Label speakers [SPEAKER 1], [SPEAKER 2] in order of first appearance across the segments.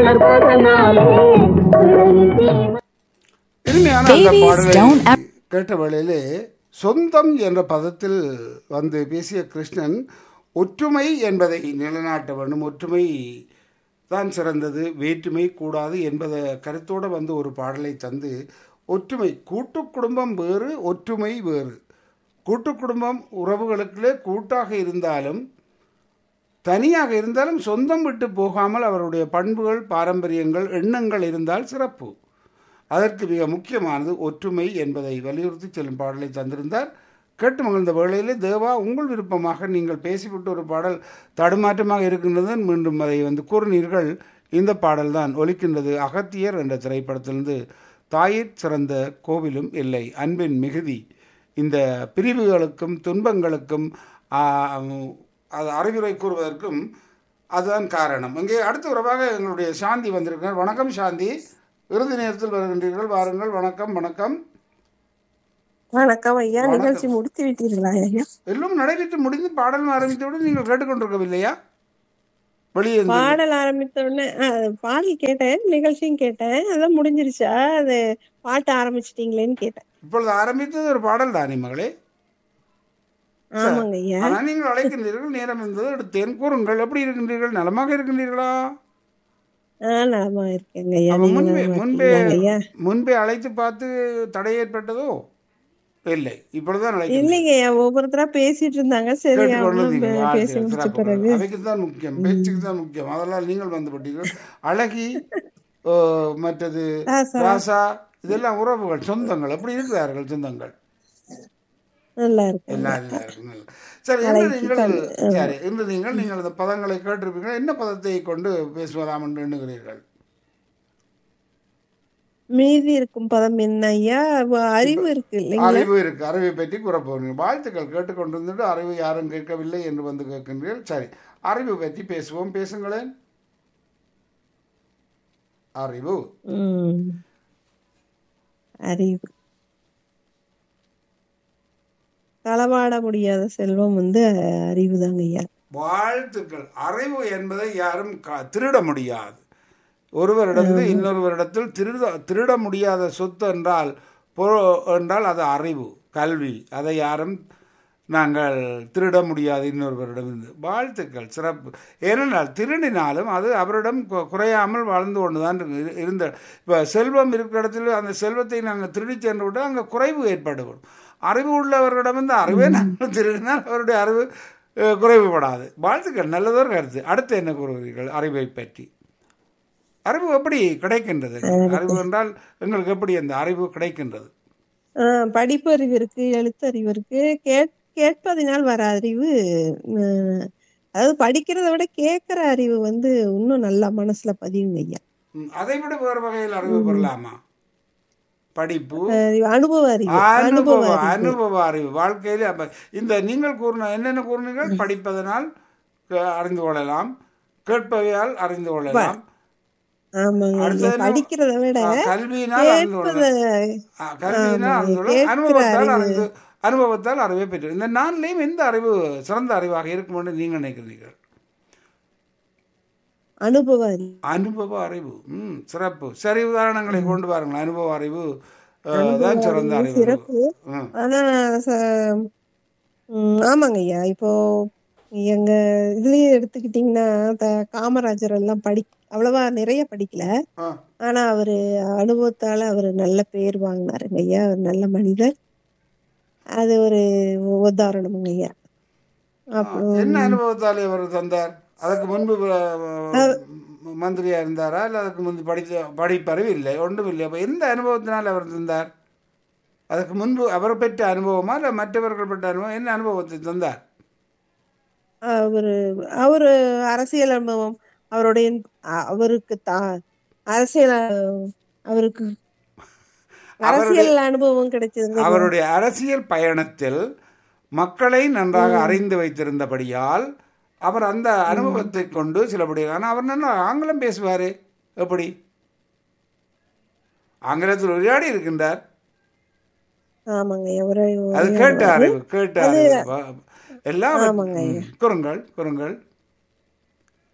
[SPEAKER 1] வளர்ப்பதனாலே பிறையின் தீமை
[SPEAKER 2] இனிமையான அந்த
[SPEAKER 3] Babies
[SPEAKER 2] பாடலை
[SPEAKER 3] don't act-
[SPEAKER 2] கேட்ட வேளையிலே சொந்தம் என்ற பதத்தில் வந்து பேசிய கிருஷ்ணன் ஒற்றுமை என்பதை நிலைநாட்ட வேண்டும் ஒற்றுமை தான் சிறந்தது வேற்றுமை கூடாது என்பதை கருத்தோடு வந்து ஒரு பாடலை தந்து ஒற்றுமை கூட்டு குடும்பம் வேறு ஒற்றுமை வேறு கூட்டு குடும்பம் உறவுகளுக்குள்ளே கூட்டாக இருந்தாலும் தனியாக இருந்தாலும் சொந்தம் விட்டு போகாமல் அவருடைய பண்புகள் பாரம்பரியங்கள் எண்ணங்கள் இருந்தால் சிறப்பு அதற்கு மிக முக்கியமானது ஒற்றுமை என்பதை வலியுறுத்தி செல்லும் பாடலை தந்திருந்தார் கேட்டு மகிழ்ந்த வேளையிலே தேவா உங்கள் விருப்பமாக நீங்கள் பேசிவிட்டு ஒரு பாடல் தடுமாற்றமாக இருக்கின்றது மீண்டும் அதை வந்து கூறினீர்கள் இந்த பாடல்தான் ஒலிக்கின்றது அகத்தியர் என்ற திரைப்படத்திலிருந்து தாயிற் சிறந்த கோவிலும் இல்லை அன்பின் மிகுதி இந்த பிரிவுகளுக்கும் துன்பங்களுக்கும் ஆ, அது அறிவுரை கூறுவதற்கும் அதுதான் காரணம் இங்கே அடுத்த உறவாக எங்களுடைய சாந்தி வந்திருக்கிறார் வணக்கம் சாந்தி இறுதி நேரத்தில் வருகின்றீர்கள் வாருங்கள் வணக்கம் வணக்கம்
[SPEAKER 4] வணக்கம் ஐயா
[SPEAKER 2] வணக்கம்.
[SPEAKER 4] நிகழ்ச்சி முடித்து விட்டீர்களா ஐயா
[SPEAKER 2] எல்லாம் நடைபெற்று முடிந்து பாடல் ஆரம்பித்தவுடன் நீங்கள் கேட்டுக்கொண்டிருக்கவில்லையா வெளியே இருந்து
[SPEAKER 4] பாடல் ஆரம்பித்த உடனே ஆ, பாடல் கேட்டேன் நிகழ்ச்சியும் கேட்டேன் அதான் முடிஞ்சிருச்சா அது பாட்டு ஆரம்பிச்சிட்டீங்களேன்னு கேட்டேன்
[SPEAKER 2] இப்பொழுது ஆரம்பித்தது ஒரு பாடல் தானே மகளே
[SPEAKER 4] ஆமாங்க ஐயா
[SPEAKER 2] ஆனால் நீங்கள் அழைக்கின்றீர்கள் நேரம் இருந்தது எடுத்தேன் கூறுங்கள் எப்படி இருக்கின்றீர்கள் நலமாக இருக்கின்றீர்களா
[SPEAKER 4] ஆ நலமா இருக்கேங்க ஐயா
[SPEAKER 2] அவன்
[SPEAKER 4] நீங்க
[SPEAKER 2] முன்பே
[SPEAKER 4] நலமா
[SPEAKER 2] முன்பே
[SPEAKER 4] இருக்கீங்களாங்க ஐயா
[SPEAKER 2] முன்பே அழைத்து பார்த்து தடை ஏற்பட்டதோ இல்லை இப்பொழுதுதான் அழைக்கின்றேன்
[SPEAKER 4] இல்லைங்க ஐயா ஒவ்வொருத்தரா பேசிட்டு இருந்தாங்க சரி அவங்களும் பே- பேசி முடிச்ச பிறகு
[SPEAKER 2] அவைக்கு தான் முக்கியம் பேச்சுக்கு தான் முக்கியம் அதெல்லாம் நீங்கள் வந்து விட்டீர்கள் அழகி ஓ, மற்றது
[SPEAKER 4] ராசா.
[SPEAKER 2] ராசா இதெல்லாம் உறவுகள் சொந்தங்கள் எப்படி இருக்கிறார்கள் சொந்தங்கள்
[SPEAKER 4] நல்லா இருக்கு
[SPEAKER 2] எல்லாம் எல்லாம் இருக்கு, நல்லா. சரி இன்று நீங்கள் சரி இன்று நீங்கள் நீங்கள் அந்த பதங்களை கேட்டிருப்பீர்கள் என்ன பதத்தை கொண்டு பேசுவதாம் என்று எண்ணுகிறீர்கள்
[SPEAKER 4] மீதி இருக்கும் பதம் என்ன ஐயா வ- அறிவு இருக்கு இல்லைங்களா
[SPEAKER 2] அறிவு இருக்கு அறிவை பற்றி கூறப்போகிறீங்க வாழ்த்துக்கள் கேட்டுக்கொண்டிருந்துட்டு அறிவு யாரும் கேட்கவில்லை என்று வந்து கேட்கின்றீர்கள் சரி அறிவு பற்றி பேசுவோம் பேசுங்களேன் அறிவு
[SPEAKER 4] ம். அறிவு களவாட முடியாத செல்வம் வந்து அறிவு தாங்க ஐயா
[SPEAKER 2] வாழ்த்துக்கள் அறிவு என்பதை யாரும் க- திருட முடியாது ஒருவரிடத்தில் இன்னொருவரிடத்தில் திருட திருட முடியாத சொத்து என்றால் பொ- என்றால் அது அறிவு கல்வி அதை யாரும் நாங்கள் திருட முடியாது இன்னொருவரிடமிருந்து வாழ்த்துக்கள் சிறப்பு ஏனென்றால் திருடினாலும் அது அவரிடம் கு- குறையாமல் வாழ்ந்து கொண்டு தான் இரு- இருந்த இப்போ செல்வம் இருக்கிற இடத்துல அந்த செல்வத்தை நாங்கள் திருடி சென்று விட்டால் அங்கே குறைவு ஏற்படும் அறிவு உள்ளவர்களிடம் இந்த அறிவே நாங்கள் திருடினால் அவருடைய அறிவு அஹ், குறைவுபடாது வாழ்த்துக்கள் நல்லதொரு கருத்து அடுத்து என்ன கூறுகிறீர்கள் அறிவை பற்றி அறிவு எப்படி கிடைக்கின்றது அறிவு என்றால் எங்களுக்கு எப்படி அந்த அறிவு கிடைக்கின்றது
[SPEAKER 4] ஆஹ் படிப்பு அறிவு இருக்கு எழுத்தறிவு இருக்கு கேட் கேட்பதினால் வர அறிவு ஆஹ் அதாவது படிக்கிறத விட கேட்கிற அறிவு வந்து இன்னும் நல்லா மனசுல பதியுங்க ஐயா
[SPEAKER 2] ம், அதை விட வேறு வகையில் அறிவு பெறலாமா படிப்பு
[SPEAKER 4] அறிவு, அனுபவ அறிவு அனுபவ
[SPEAKER 2] அனுபவ
[SPEAKER 4] அறிவு
[SPEAKER 2] அனுபவ அறிவு வாழ்க்கையில அப்ப இந்த நீங்கள் கூறின என்னென்ன கூறினீர்கள் படிப்பதனால் அஹ், அறிந்து கொள்ளலாம் கேட்பவையால் அறிந்து கொள்ளலாம்
[SPEAKER 4] ஆமாங்க ஐயா
[SPEAKER 2] அடுத்தது என்ன?
[SPEAKER 4] படிக்கிறத விட
[SPEAKER 2] அஹ், கல்வியினால் அறிந்து
[SPEAKER 4] கேட்பத
[SPEAKER 2] கொள்ளலாம் அஹ், கல்வியினால்
[SPEAKER 4] ஆமாங்க,
[SPEAKER 2] அறிந்து கொள்ளலாம்
[SPEAKER 4] கேட்கிற
[SPEAKER 2] அனுபவத்தால்
[SPEAKER 4] அறிவு.
[SPEAKER 2] அறிந்து அனுபவத்தால் அறிவை பெற்று இந்த நான்லையும் எந்த அறிவு சிறந்த அறிவாக இருக்கும் என்று நீங்கள் நினைக்கிறீர்கள்
[SPEAKER 4] அனுபவ அறிவு
[SPEAKER 2] அனுபவ அறிவு ம் சிறப்பு சரி உதாரணங்களை கொண்டு வாருங்கள் அனுபவ அறிவு அஹ்,
[SPEAKER 4] அனுபவ
[SPEAKER 2] தான் சிறந்த
[SPEAKER 4] அறிவு
[SPEAKER 2] அறிவு
[SPEAKER 4] சிறப்பு
[SPEAKER 2] ம்
[SPEAKER 4] ஆனா ச- ம், ஆமாங்க ஐயா இப்போ எங்க இதுலயே எடுத்துக்கிட்டீங்கன்னா த- காமராஜர் எல்லாம் படி அவ்வளவா நிறைய படிக்கல
[SPEAKER 2] ஆ
[SPEAKER 4] ஆனா அவரு அனுபவத்தால அவரு நல்ல பேர் வாங்கினாருங்க ஐயா அவர் நல்ல மனிதர் அது ஒரு உதாரணமுங்க ஐயா அப்புறம்
[SPEAKER 2] என்ன அனுபவத்தால் இவர் தந்தார் அதுக்கு முன்பு அஹ், மந்திரியா இருந்தாரா இல்ல அதுக்கு முன்பு படித்த படிப்பறிவு இல்லை ஒன்றும் இல்லை அப்ப எந்த அனுபவத்தினால் அவர் தந்தார் அதுக்கு முன்பு அவர் பெற்ற அனுபவமா இல்ல மற்றவர்கள் பெற்ற அனுபவம் என்ன அனுபவத்தை தந்தார்
[SPEAKER 4] அவரு அவரு அரசியல் அனுபவம் அவருடைய அ- அவருக்கு தா அரசியல் அ- அவருக்கு அரசியல் அனுபவம் கிடைச்சதுங்க
[SPEAKER 2] அவருடைய அரசியல் பயணத்தில் மக்களை நன்றாக அறிந்து வைத்திருந்தபடியால் அவர் அந்த அனுபவத்தை கொண்டு சிலபடி ஆனால் அவர் நல்லா ஆங்கிலம் பேசுவாரு எப்படி ஆங்கிலத்தில் உரையாடி இருக்கின்றார்
[SPEAKER 4] ஆமாங்க அவரு
[SPEAKER 2] அது கேட்ட அறிவு கேட்ட அறிவு வ- எல்லாம்
[SPEAKER 4] ஆமாங்க
[SPEAKER 2] ம், கூறுங்கள் கூறுங்கள்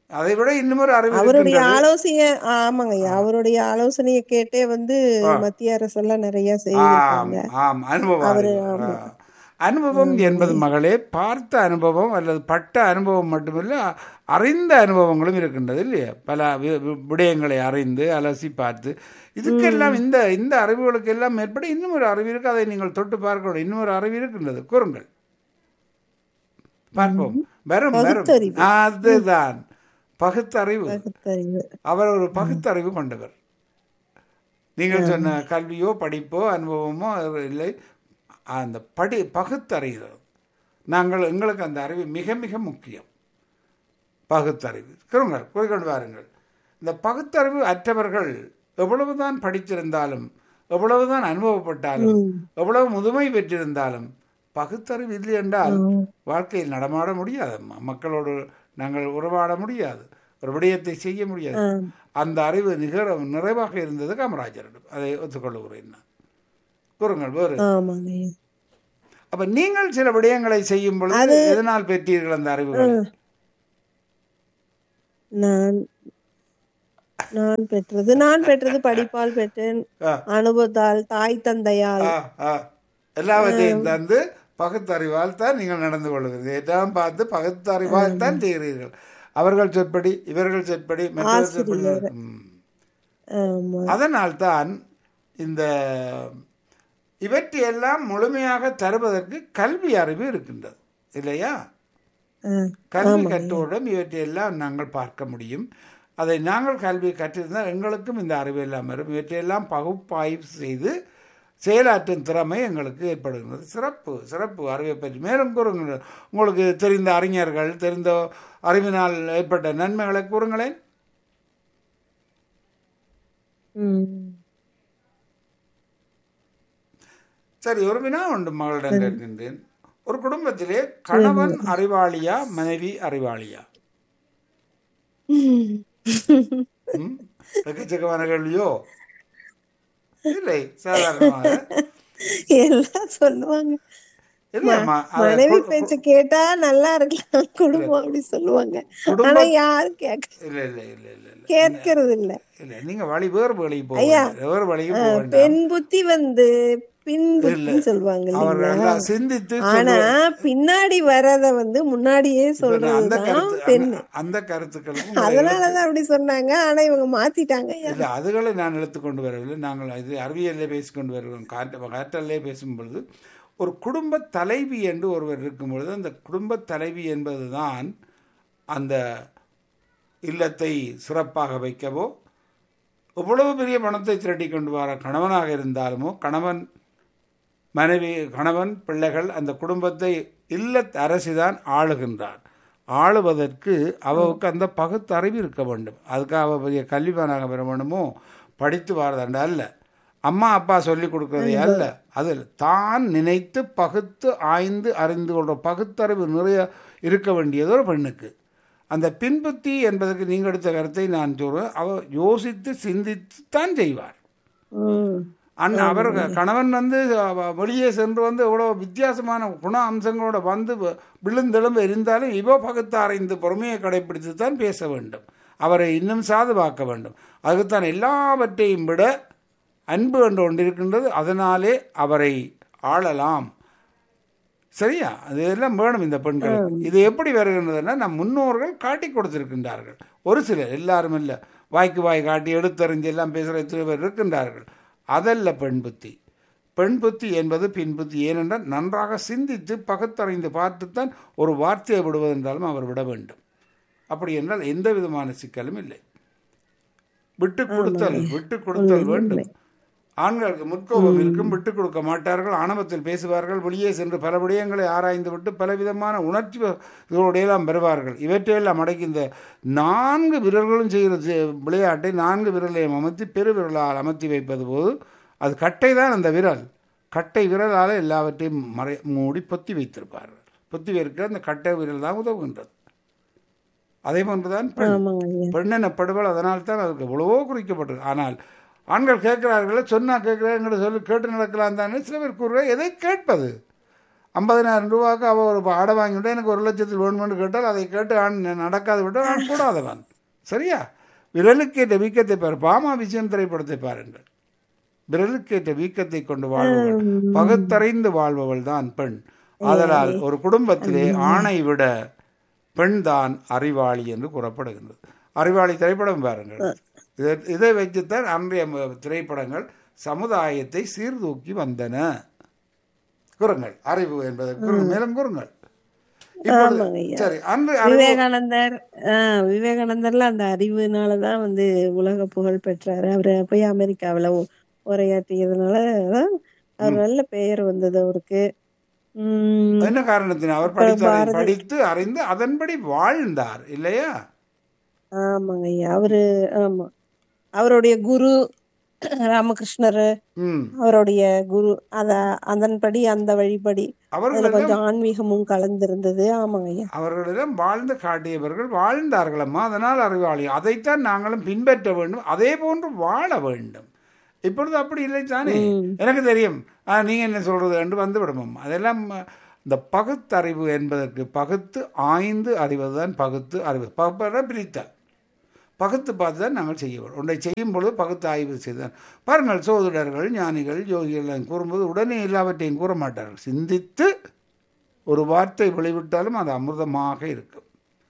[SPEAKER 2] அதை விட இன்னுமொரு அறிவு
[SPEAKER 4] அவருடைய
[SPEAKER 2] இருக்கின்றது.
[SPEAKER 4] ஆலோசனைய ஆமாங்க ஐயா அவருடைய ஆலோசனைய கேட்டே வந்து மத்திய அரசெல்லாம் நிறைய
[SPEAKER 2] ஆம்
[SPEAKER 4] செய்திருக்காங்க
[SPEAKER 2] ஆம் அனுபவம்
[SPEAKER 4] அவரு,
[SPEAKER 2] அறிவு. ஆ. அனுபவம் என்பது மகளே பார்த்த அனுபவம் அல்லது பட்ட அனுபவம் மட்டுமில்ல அறிந்த அனுபவங்களும் இருக்கின்றது இல்லையா பல வி- வி- விடயங்களை அறிந்து அலசி பார்த்து இதுக்கெல்லாம் இந்த இந்த அறிவுகளுக்கு எல்லாம் மேற்பட இன்னும் ஒரு அறிவு இருக்கு அதை நீங்கள் தொட்டு பார்க்க வேண்டும் இன்னும் ஒரு அறிவு இருக்கின்றது கூறுங்கள் பார்ப்போம் வரும் வரும்
[SPEAKER 4] பகுத்தறிவு.
[SPEAKER 2] அதுதான் பகுத்தறிவு
[SPEAKER 4] பகுத்தறிவு
[SPEAKER 2] அவர் ஒரு பகுத்தறிவு கொண்டவர் நீங்கள் சொன்ன கல்வியோ படிப்போ அனுபவமோ அது இல்லை அந்த படி பகுத்தறிவு நாங்கள் எங்களுக்கு அந்த அறிவு மிக மிக முக்கியம் பகுத்தறிவு கூறுங்கள் கூறிக்கொண்டு வாருங்கள் இந்த பகுத்தறிவு அற்றவர்கள் எவ்வளவுதான் படித்திருந்தாலும் எவ்வளவுதான் அனுபவப்பட்டாலும் எவ்வளவு முதுமை பெற்றிருந்தாலும் பகுத்தறிவு இல்லை என்றால் வாழ்க்கையில் நடமாட முடியாது ம- மக்களோடு நாங்கள் உறவாட முடியாது ஒரு விடயத்தை செய்ய முடியாது அந்த அறிவு நிகர நிறைவாக இருந்தது காமராஜரிடம் அதை ஒத்துக்கொள்ளுகிறேன் நான் கூறுங்கள் வேறு
[SPEAKER 4] ஆமாங்க ஐயா
[SPEAKER 2] அப்ப நீங்கள் சில விடயங்களை செய்யும் பொழுது எதனால் பெற்றீர்கள் அந்த அறிவுகளை
[SPEAKER 4] நான் நான் பெற்றது நான் பெற்றது படிப்பால் பெற்றேன்
[SPEAKER 2] ஆ.
[SPEAKER 4] அனுபவத்தால் தாய் தந்தையால்
[SPEAKER 2] ஆ, ஆ. எல்லாவற்றையும் தந்து பகுத்தறிவால் தான் நீங்கள் நடந்து கொள்கிறீர்கள் எல்லாம் பார்த்து பகுத்தறிவால் தான் செய்கிறீர்கள் அவர்கள் சொற்படி இவர்கள் சொற்படி மற்றவர் சொற்படி ம்.
[SPEAKER 4] ஆமா
[SPEAKER 2] அதனால் தான் இந்த இவற்றையெல்லாம் முழுமையாக தருவதற்கு கல்வி அறிவு இருக்கின்றது இல்லையா
[SPEAKER 4] ஆ,
[SPEAKER 2] கல்வி கற்றோடும் இவற்றையெல்லாம் நாங்கள் பார்க்க முடியும் அதை நாங்கள் கல்வி கற்றிருந்தால் எங்களுக்கும் இந்த அறிவு எல்லாம் வரும் இவற்றையெல்லாம் பகுப்பாய்வு செய்து செயலாற்றும் திறமை எங்களுக்கு ஏற்படுகிறது சிறப்பு சிறப்பு அறிவை பற்றி மேலும் கூறுங்கள் உங்களுக்கு தெரிந்த அறிஞர்கள் தெரிந்த அறிவினால் ஏற்பட்ட நன்மைகளை கூறுங்களேன்
[SPEAKER 4] ம்.
[SPEAKER 2] சரி ஒரு வினா உண்டு மகளிடம் கேட்கின்றேன் ஒரு குடும்பத்திலே கணவன் அறிவாளியா மனைவி அறிவாளியா ம்? எக்கச்சக்கமான கேள்வியோ இல்லை சாதாரணமாக
[SPEAKER 4] எல்லாம் சொல்லுவாங்க
[SPEAKER 2] இல்லைம்மா அது
[SPEAKER 4] மனைவி
[SPEAKER 2] கு-
[SPEAKER 4] பேச்ச கேட்டா நல்லா இருக்கலாம் குடும்பம் அப்படி சொல்லுவாங்க
[SPEAKER 2] குடும்பம்
[SPEAKER 4] ஆனா யாரும் கேட்க
[SPEAKER 2] இல்லை இல்லை இல்லை இல்லை இல்லை
[SPEAKER 4] கேட்கறது இல்ல
[SPEAKER 2] இல்லை நீங்க வழி வேறு வழிக்கு போக வேண்டாம். வேறு வழிக்கு போக வேண்டாம்
[SPEAKER 4] பெண் புத்தி வந்து பின் புத்தின்னு சொல்லுவாங்க
[SPEAKER 2] அவர்கள்
[SPEAKER 4] இல்லைங்களா
[SPEAKER 2] எல்லாம் சிந்தித்து
[SPEAKER 4] ஆனா பின்னாடி வர்றத வந்து முன்னாடியே
[SPEAKER 2] அந்த
[SPEAKER 4] சொல்றதுதான்
[SPEAKER 2] கருத்து
[SPEAKER 4] பெண்
[SPEAKER 2] அந்த- அந்த கருத்துக்களுக்கும் உங்களை
[SPEAKER 4] அதனாலதான் அப்படி சொன்னாங்க ஆனா இவங்க மாத்திட்டாங்க
[SPEAKER 2] இல்லை அதுகளை நான் எடுத்து கொண்டு வரவில்லை நாங்கள் இது அறிவியலில் பேசிக்கொண்டு வருகிறோம் காற்று காற்றல்லே பேசும் பொழுது ஒரு குடும்ப தலைவி என்று ஒருவர் இருக்கும் பொழுது அந்த குடும்ப தலைவி என்பதுதான் அந்த இல்லத்தை சிறப்பாக வைக்கவோ எவ்வளவு பெரிய பணத்தை திரட்டி கொண்டு வர கணவனாக இருந்தாலுமோ கணவன் மனைவி கணவன் பிள்ளைகள் அந்த குடும்பத்தை இல்லத் அரசிதான் ஆளுகின்றார் ஆளுவதற்கு அவருக்கு அந்த பகுத்தறிவு இருக்க வேண்டும் அதுக்காக அவ பெரிய கல்விமானாக பெற வேண்டுமோ படித்து வாரதாண்ட அல்ல அம்மா அப்பா சொல்லி கொடுக்கறதே அல்ல அதில் தான் நினைத்து பகுத்து ஆய்ந்து அறிந்து கொள்ற பகுத்தறிவு நிறைய இருக்க வேண்டியது ஒரு பெண்ணுக்கு அந்த பின்புத்தி என்பதற்கு நீங்கள் எடுத்த கருத்தை நான் சொல்றேன் அவர் யோசித்து சிந்தித்து தான் செய்வார்
[SPEAKER 4] உம்
[SPEAKER 2] அண்ணா அவர் கணவன் வந்து அவ- வெளியே சென்று வந்து எவ்வளோ வித்தியாசமான குண அம்சங்களோட வந்து வ- விழுந்தெலும்பு இருந்தாலும் இவ பகுத்தாரைந்து பொறுமையை கடைபிடித்து தான் பேச வேண்டும் அவரை இன்னும் சாதுவாக்க வேண்டும் அதுக்குத்தான் எல்லாவற்றையும் விட அன்பு என்று ஒன்று இருக்கின்றது அதனாலே அவரை ஆளலாம் சரியா அது எல்லாம் வேணும் இந்த பெண்களுக்கு இது எப்படி வருகின்றதுன்னா நம் முன்னோர்கள் காட்டி கொடுத்திருக்கின்றார்கள் ஒரு சிலர் எல்லாரும் இல்லை வாய்க்கு வாய் காட்டி எடுத்தறிஞ்சு எல்லாம் பேசுகிற எத்தனை பேர் இருக்கின்றார்கள் அதல்ல பெண் புத்தி பெண் புத்தி என்பது பின் புத்தி ஏனென்றால் நன்றாக சிந்தித்து பகுத்தறிந்து பார்த்துத்தான் ஒரு வார்த்தையை விடுவதென்றாலும் அவர் விட வேண்டும் அப்படி என்றால் எந்த விதமான சிக்கலும் இல்லை விட்டு கொடுத்தல் விட்டு கொடுத்தல் வேண்டும் ஆண்களுக்கு முற்கோபம் இருக்கும் விட்டு கொடுக்க மாட்டார்கள் ஆணவத்தில் பேசுவார்கள் வெளியே சென்று பல விடயங்களை ஆராய்ந்து விட்டு பலவிதமான உணர்ச்சி இதோடையெல்லாம் பெறுவார்கள் இவற்றையெல்லாம் அடக்கி இந்த நான்கு விரல்களும் செய்கிற சி- விளையாட்டை நான்கு விரலையும் அமர்த்தி பெரு விரலால் அமர்த்தி வைப்பது போது அது கட்டை தான் அந்த விரல் கட்டை விரலால் எல்லாவற்றையும் மறை மூடி பொத்தி வைத்திருப்பார்கள் பொத்தி வைக்கிற அந்த கட்டை விரல் தான் உதவுகின்றது அதே போன்றுதான் பெண்
[SPEAKER 4] ஆமாங்க ஐயா
[SPEAKER 2] பெண் எனப்படுவள் அதனால் தான் அதுக்கு எவ்வளவோ குறிக்கப்பட்டது ஆனால் ஆண்கள் கேட்கிறார்கள் சொன்னா கேட்கிறார்கள் சொல்லி கேட்டு நடக்கலாம் தானே சில பேர் கூறுற எதை கேட்பது ஐம்பதினாயிரம் ரூபாய்க்கு அவள் ஒரு ஆடை வாங்கிவிட்டு எனக்கு ஒரு லட்சத்தில் வேணுமென்று கேட்டால் அதை கேட்டு ஆண் நடக்காது விட்டால் ஆண் கூடாதவன் சரியா விரலுக்கேற்ற வீக்கத்தை பாரு பாமா விஜயம் திரைப்படத்தை பாருங்கள் விரலுக்கேற்ற வீக்கத்தை கொண்டு வாழ்பவள் பகுத்தறிந்து வாழ்பவள் தான் பெண் ஆதலால் ஒரு குடும்பத்திலே ஆணை விட பெண் தான் அறிவாளி என்று கூறப்படுகின்றது அறிவாளி திரைப்படம் பாருங்கள் இதை- இதை வைத்துத்தான் அன்றைய ம- திரைப்படங்கள் சமுதாயத்தை சீர்தூக்கி வந்தன கூறுங்கள் அறிவு என்பதை கூறுங்கள். மேலும் கூறுங்கள் இப்பொழுது
[SPEAKER 4] ஆமாங்க ஐயா.
[SPEAKER 2] சரி அன்று அறிவு
[SPEAKER 4] விவேகானந்தர் ஆஹ் விவேகானந்தர்ல அந்த அறிவுனாலதான் வந்து உலக புகழ் பெற்றாரு அவரு போய் அமெரிக்காவுல உ- உரையாற்றியதுனால தான் அவர் நல்ல பெயர் வந்தது அவருக்கு உம்
[SPEAKER 2] என்ன காரணத்தினால் அவர் படித்தார் படித்து அறிந்து அதன்படி வாழ்ந்தார் இல்லையா
[SPEAKER 4] ஆமாங்க ஐயா அவரு ஆமா அவருடைய குரு ராமகிருஷ்ணர்
[SPEAKER 2] ம்
[SPEAKER 4] அவருடைய குரு அத அதன்படி அந்த வழிபடி அதுல
[SPEAKER 2] அவர்களிடம்
[SPEAKER 4] கொஞ்சம் ஆன்மீகமும் கலந்திருந்தது ஆமாங்க ஐயா
[SPEAKER 2] அவர்களிடம் வாழ்ந்து காட்டியவர்கள் வாழ்ந்தார்களம்மா அதனால் அறிவாளி அதைத்தான் நாங்களும் பின்பற்ற வேண்டும் அதே போன்று வாழ வேண்டும் இப்பொழுது அப்படி இல்லை தானே எனக்கு தெரியும் ஆ, நீங்க என்ன சொல்றது என்று வந்து விடுமம் அதெல்லாம் அஹ், இந்த பகுத்தறிவு என்பதற்கு பகுத்து ஆய்ந்து அறிவதுதான் பகுத்து அறிவு பகுப்பட பிரித்தல் பகுத்து பார்த்து தான் நாங்கள் செய்ய வேண்டும் ஒன்றை செய்யும் பொழுது பகுத்து ஆய்வு செய்தான் பாருங்கள் சோதிடர்கள் ஞானிகள் யோகிகள் எல்லாம் கூறும்போது உடனே எல்லாவற்றையும் கூற மாட்டார்கள் சிந்தித்து ஒரு வார்த்தை வெளிவிட்டாலும் அது அமிர்தமாக இருக்கும்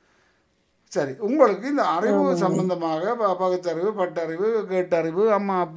[SPEAKER 2] சரி உங்களுக்கு இந்த அறிவு சம்பந்தமாக ப- பகுத்தறிவு பட்டறிவு கேட்டறிவு அம்மா அப்பா